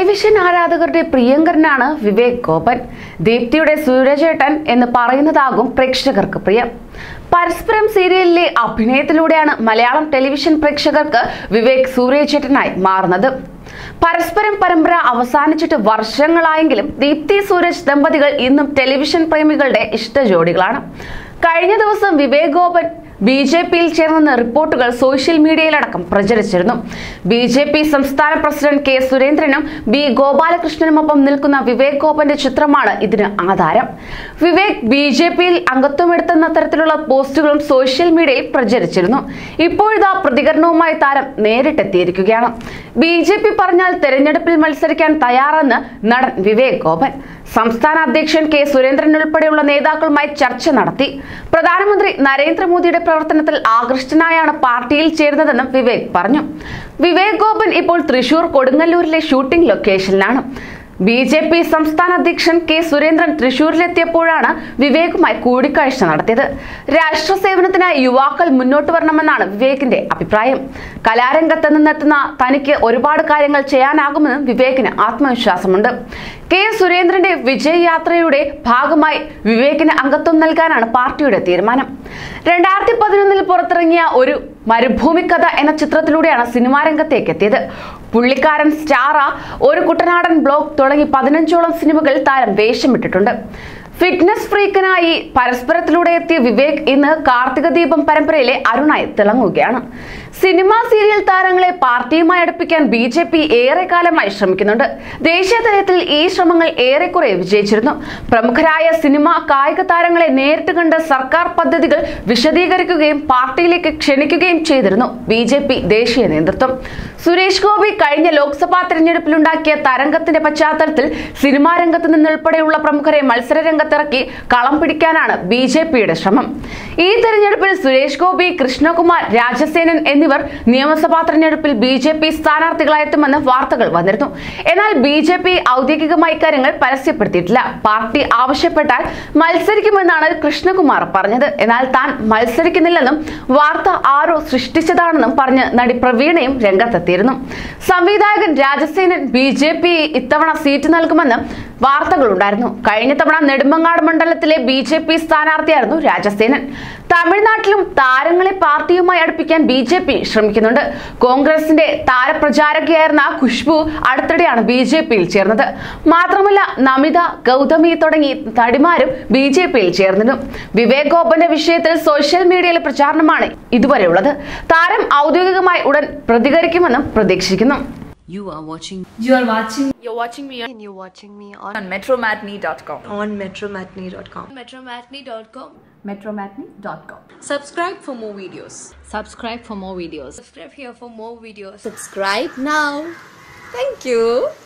Television ആരാധകരുടെ പ്രിയങ്കരനാണ് വിവേക് ഗോപൻ ദീപ്തിയുടെ സൂര്യചേട്ടൻ എന്ന് പറയുന്നതാകും പ്രേക്ഷകർക്ക് പ്രിയം പരസ്പരം സീരിയലിലെ അഭിനയത്തിലൂടെയാണ് മലയാളം ടെലിവിഷൻ പ്രേക്ഷകർക്ക് വിവേക് സൂര്യചേട്ടനായി മാറുന്നത് പരസ്പരം പരമ്പര അവസാനിച്ചിട്ട് വർഷങ്ങളായെങ്കിലും ദീപ്തി സൂരജ് ദമ്പതികൾ ഇന്നും ടെലിവിഷൻ പ്രേമികളുടെ ഇഷ്ട ജോഡികളാണ് കഴിഞ്ഞ ദിവസം വിവേക് ഗോപൻ ബി ജെ പിയിൽ ചേർന്നെന്ന റിപ്പോർട്ടുകൾ സോഷ്യൽ മീഡിയയിലടക്കം പ്രചരിച്ചിരുന്നു ബി ജെ പി സംസ്ഥാന പ്രസിഡന്റ് കെ സുരേന്ദ്രനും ബി ഗോപാലകൃഷ്ണനുമൊപ്പം നിൽക്കുന്ന വിവേക് ഗോപന്റെ ചിത്രമാണ് ഇതിന് ആധാരം വിവേക് ബി ജെ പിയിൽ അംഗത്വമെടുത്തെന്ന തരത്തിലുള്ള പോസ്റ്റുകളും സോഷ്യൽ മീഡിയയിൽ പ്രചരിച്ചിരുന്നു ഇപ്പോഴിതാ പ്രതികരണവുമായി താരം നേരിട്ടെത്തിയിരിക്കുകയാണ് ബി ജെ പി പറഞ്ഞാൽ തെരഞ്ഞെടുപ്പിൽ മത്സരിക്കാൻ തയ്യാറെന്ന് നടൻ വിവേക് ഗോപൻ സംസ്ഥാന അധ്യക്ഷൻ കെ സുരേന്ദ്രൻ ഉൾപ്പെടെയുള്ള നേതാക്കളുമായി ചർച്ച നടത്തി പ്രധാനമന്ത്രി നരേന്ദ്രമോദിയുടെ പ്രവർത്തനത്തിൽ ആകൃഷ്ടനായാണ് പാർട്ടിയിൽ ചേരുന്നതെന്നും വിവേക് പറഞ്ഞു വിവേക് ഗോപൻ ഇപ്പോൾ തൃശൂർ കൊടുങ്ങല്ലൂരിലെ ഷൂട്ടിംഗ് ലൊക്കേഷനിലാണ് ബി ജെ പി സംസ്ഥാന അധ്യക്ഷൻ കെ സുരേന്ദ്രൻ തൃശൂരിലെത്തിയപ്പോഴാണ് വിവേകുമായി കൂടിക്കാഴ്ച നടത്തിയത് രാഷ്ട്ര സേവനത്തിനായി യുവാക്കൾ മുന്നോട്ട് വരണമെന്നാണ് വിവേകിന്റെ അഭിപ്രായം കലാരംഗത്ത് നിന്നെത്തുന്ന തനിക്ക് ഒരുപാട് കാര്യങ്ങൾ ചെയ്യാനാകുമെന്നും വിവേകിന് ആത്മവിശ്വാസമുണ്ട് കെ സുരേന്ദ്രന്റെ വിജയ് യാത്രയുടെ ഭാഗമായി വിവേകിന് അംഗത്വം നൽകാനാണ് പാർട്ടിയുടെ തീരുമാനം രണ്ടായിരത്തി പതിനൊന്നിൽ പുറത്തിറങ്ങിയ ഒരു മരുഭൂമി കഥ എന്ന ചിത്രത്തിലൂടെയാണ് സിനിമാ രംഗത്തേക്ക് എത്തിയത് പുള്ളിക്കാരൻ സ്റ്റാറ ഒരു കുട്ടനാടൻ ബ്ലോഗ് തുടങ്ങി പതിനഞ്ചോളം സിനിമകളിൽ താരം വേഷമിട്ടിട്ടുണ്ട് ഫിറ്റ്നസ് ഫ്രീക്കനായി പരസ്പരത്തിലൂടെ എത്തിയ വിവേക് ഇന്ന് കാർത്തിക ദീപം പരമ്പരയിലെ അരുണായി തിളങ്ങുകയാണ് സിനിമാ സീരിയൽ താരങ്ങളെ പാർട്ടിയുമായി അടുപ്പിക്കാൻ ബി ജെ പി ഏറെ കാലമായി ശ്രമിക്കുന്നുണ്ട് ദേശീയ തലത്തിൽ ഈ ശ്രമങ്ങൾ ഏറെക്കുറെ വിജയിച്ചിരുന്നു പ്രമുഖരായ സിനിമ കായിക താരങ്ങളെ നേരിട്ട് കണ്ട് സർക്കാർ പദ്ധതികൾ വിശദീകരിക്കുകയും പാർട്ടിയിലേക്ക് ക്ഷണിക്കുകയും ചെയ്തിരുന്നു ബി ജെ പി ദേശീയ നേതൃത്വം സുരേഷ് ഗോപി കഴിഞ്ഞ ലോക്സഭാ തെരഞ്ഞെടുപ്പിലുണ്ടാക്കിയ തരംഗത്തിന്റെ പശ്ചാത്തലത്തിൽ സിനിമാ രംഗത്ത് നിന്നുൾപ്പെടെയുള്ള പ്രമുഖരെ മത്സര രംഗത്തിറക്കി കളം പിടിക്കാനാണ് ബി ജെ പിയുടെ ശ്രമം ഈ തെരഞ്ഞെടുപ്പിൽ സുരേഷ് ഗോപി കൃഷ്ണകുമാർ രാജസേനൻ എന്നിവർ നിയമസഭാ തെരഞ്ഞെടുപ്പിൽ ബി ജെ പി സ്ഥാനാർത്ഥികളായെത്തുമെന്ന് വാർത്തകൾ വന്നിരുന്നു എന്നാൽ ബി ജെ പി ഔദ്യോഗികമായി കാര്യങ്ങൾ പരസ്യപ്പെടുത്തിയിട്ടില്ല പാർട്ടി ആവശ്യപ്പെട്ടാൽ മത്സരിക്കുമെന്നാണ് കൃഷ്ണകുമാർ പറഞ്ഞത് എന്നാൽ താൻ മത്സരിക്കുന്നില്ലെന്നും വാർത്ത ആരോ സൃഷ്ടിച്ചതാണെന്നും പറഞ്ഞ് നടി പ്രവീണയും രംഗത്തെത്തിയിരുന്നു സംവിധായകൻ രാജസേനൻ ബി ജെ പി ഇത്തവണ സീറ്റ് നൽകുമെന്ന് വാർത്തകളുണ്ടായിരുന്നു കഴിഞ്ഞ തവണ നെടുമങ്ങാട് മണ്ഡലത്തിലെ ബി ജെ പി സ്ഥാനാർത്ഥിയായിരുന്നു രാജസേനൻ തമിഴ്നാട്ടിലും താരങ്ങളെ പാർട്ടിയുമായി അടുപ്പിക്കാൻ ബി ജെ പി ശ്രമിക്കുന്നുണ്ട് കോൺഗ്രസിന്റെ താരപ്രചാരകയായിരുന്ന ഖുഷ്ബു അടുത്തിടെയാണ് ബി ജെ പിയിൽ ചേർന്നത് മാത്രമല്ല നമിത ഗൗതമി തുടങ്ങി നടിമാരും ബി ജെ പിയിൽ ചേർന്നിരുന്നു വിവേക് ഗോപന്റെ വിഷയത്തിൽ സോഷ്യൽ മീഡിയയിലെ പ്രചാരണമാണ് ഇതുവരെയുള്ളത് താരം ഔദ്യോഗികമായി ഉടൻ പ്രതികരിക്കുമെന്നും പ്രതീക്ഷിക്കുന്നു You are watching You are watching You're watching me on, and you're watching me on, on metromatney.com. on metromatney.com. Metromatney.com. metromatney.com. subscribe for more videos. Subscribe for more videos. Subscribe here for more videos. Subscribe now. Thank you.